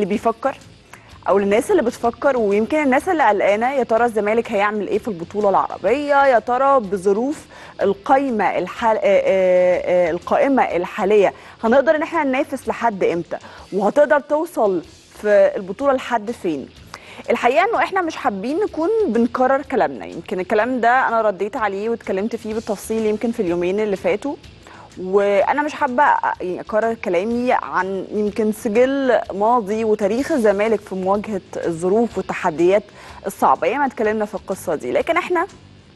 للي بيفكر او للناس اللي بتفكر ويمكن الناس اللي قلقانه يا ترى الزمالك هيعمل ايه في البطوله العربيه يا ترى بظروف القايمه الحال... آه، آه، آه، القائمه الحاليه هنقدر ان احنا ننافس لحد امتى وهتقدر توصل في البطوله لحد فين الحقيقه انه احنا مش حابين نكون بنكرر كلامنا يمكن الكلام ده انا رديت عليه واتكلمت فيه بالتفصيل يمكن في اليومين اللي فاتوا وانا مش حابه يعني اكرر كلامي عن يمكن سجل ماضي وتاريخ الزمالك في مواجهه الظروف والتحديات الصعبه ياما اتكلمنا في القصه دي لكن احنا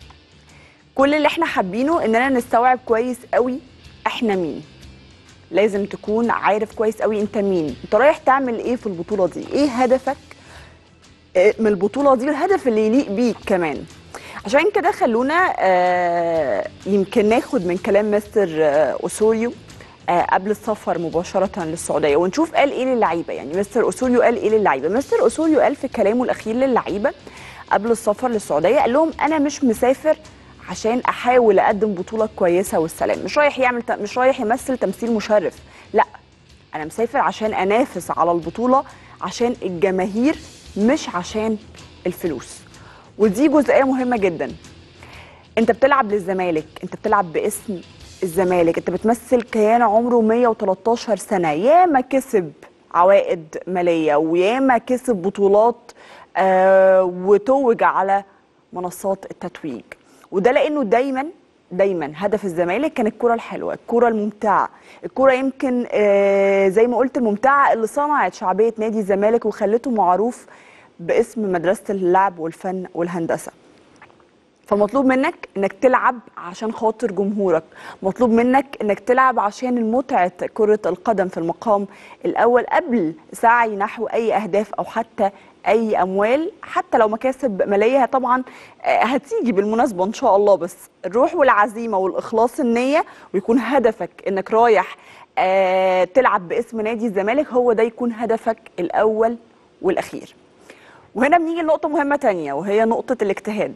كل اللي احنا حابينه اننا نستوعب كويس قوي احنا مين لازم تكون عارف كويس قوي انت مين انت رايح تعمل ايه في البطوله دي ايه هدفك آه، من البطوله دي والهدف اللي يليق بيك كمان عشان كده خلونا آه، يمكن ناخد من كلام مستر آه، اوسوريو آه، قبل السفر مباشرة للسعودية ونشوف قال ايه للعيبة يعني مستر اوسوريو قال ايه للعيبة مستر اوسوريو قال في كلامه الأخير للعيبة قبل السفر للسعودية قال لهم أنا مش مسافر عشان أحاول أقدم بطولة كويسة والسلام مش رايح يعمل مش رايح يمثل تمثيل مشرف لا أنا مسافر عشان أنافس على البطولة عشان الجماهير مش عشان الفلوس ودي جزئيه مهمه جدا انت بتلعب للزمالك انت بتلعب باسم الزمالك انت بتمثل كيان عمره 113 سنه ياما كسب عوائد ماليه وياما كسب بطولات آه وتوج على منصات التتويج وده لانه دايما دايما هدف الزمالك كان الكره الحلوه الكره الممتعه الكره يمكن آه زي ما قلت الممتعه اللي صنعت شعبيه نادي الزمالك وخلته معروف باسم مدرسه اللعب والفن والهندسه فمطلوب منك انك تلعب عشان خاطر جمهورك مطلوب منك انك تلعب عشان متعه كره القدم في المقام الاول قبل سعي نحو اي اهداف او حتى اي اموال حتى لو مكاسب ماليه طبعا آه، هتيجي بالمناسبه ان شاء الله بس الروح والعزيمه والاخلاص النيه ويكون هدفك انك رايح آه، تلعب باسم نادي الزمالك هو ده يكون هدفك الاول والاخير وهنا بنيجي لنقطة مهمة تانية وهي نقطة الاجتهاد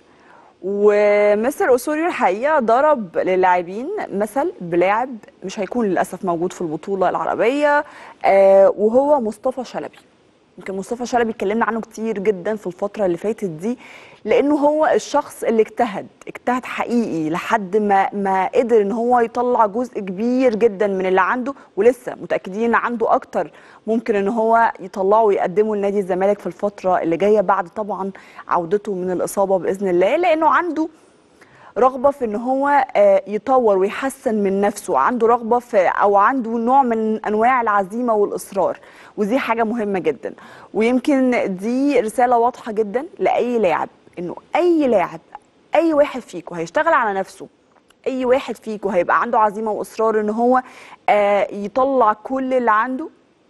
ومستر أسوريو الحقيقة ضرب للاعبين مثل بلاعب مش هيكون للأسف موجود في البطولة العربية آه وهو مصطفى شلبي يمكن مصطفى شلبي اتكلمنا عنه كتير جدا في الفترة اللي فاتت دي لأنه هو الشخص اللي اجتهد اجتهد حقيقي لحد ما ما قدر ان هو يطلع جزء كبير جدا من اللي عنده ولسه متأكدين ان عنده أكتر ممكن ان هو يطلعه ويقدمه لنادي الزمالك في الفترة اللي جاية بعد طبعا عودته من الإصابة بإذن الله لأنه عنده رغبه في ان هو آه، يطور ويحسن من نفسه عنده رغبه في او عنده نوع من انواع العزيمه والاصرار ودي حاجه مهمه جدا ويمكن دي رساله واضحه جدا لاي لاعب انه اي لاعب اي واحد فيكم هيشتغل على نفسه اي واحد فيكم هيبقى عنده عزيمه واصرار ان هو آه، يطلع كل اللي عنده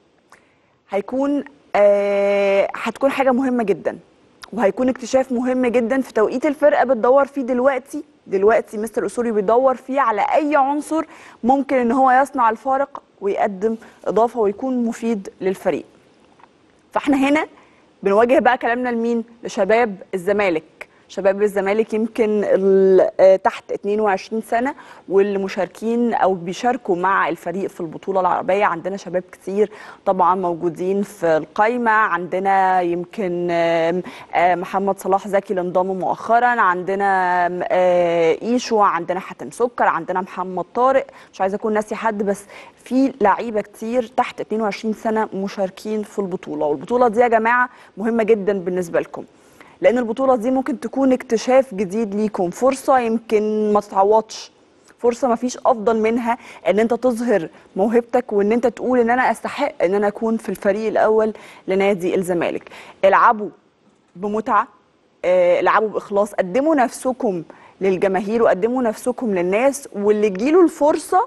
هيكون آه، هتكون حاجه مهمه جدا وهيكون اكتشاف مهم جدا في توقيت الفرقه بتدور فيه دلوقتي دلوقتي مستر اسوري بيدور فيه على اي عنصر ممكن ان هو يصنع الفارق ويقدم اضافه ويكون مفيد للفريق فاحنا هنا بنواجه بقى كلامنا لمين لشباب الزمالك شباب الزمالك يمكن ال- آه، تحت 22 سنه واللي مشاركين او بيشاركوا مع الفريق في البطوله العربيه عندنا شباب كتير طبعا موجودين في القايمه عندنا يمكن آم، آه، محمد صلاح زكي اللي انضم مؤخرا عندنا آم، آه، ايشو عندنا حاتم سكر عندنا محمد طارق مش عايزه اكون ناسي حد بس في لعيبه كتير تحت 22 سنه مشاركين في البطوله والبطوله دي يا جماعه مهمه جدا بالنسبه لكم لان البطوله دي ممكن تكون اكتشاف جديد ليكم فرصه يمكن ما تتعوضش فرصه ما فيش افضل منها ان انت تظهر موهبتك وان انت تقول ان انا استحق ان انا اكون في الفريق الاول لنادي الزمالك العبوا بمتعه آه، العبوا باخلاص قدموا نفسكم للجماهير وقدموا نفسكم للناس واللي تجيله الفرصه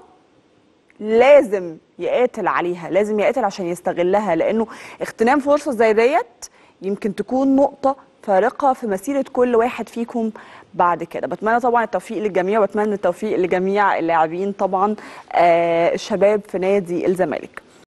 لازم يقاتل عليها لازم يقاتل عشان يستغلها لانه اغتنام فرصه زي ديت يمكن تكون نقطه فارقه في مسيره كل واحد فيكم بعد كده بتمنى طبعا التوفيق للجميع وبتمنى التوفيق لجميع اللاعبين طبعا آه الشباب في نادي الزمالك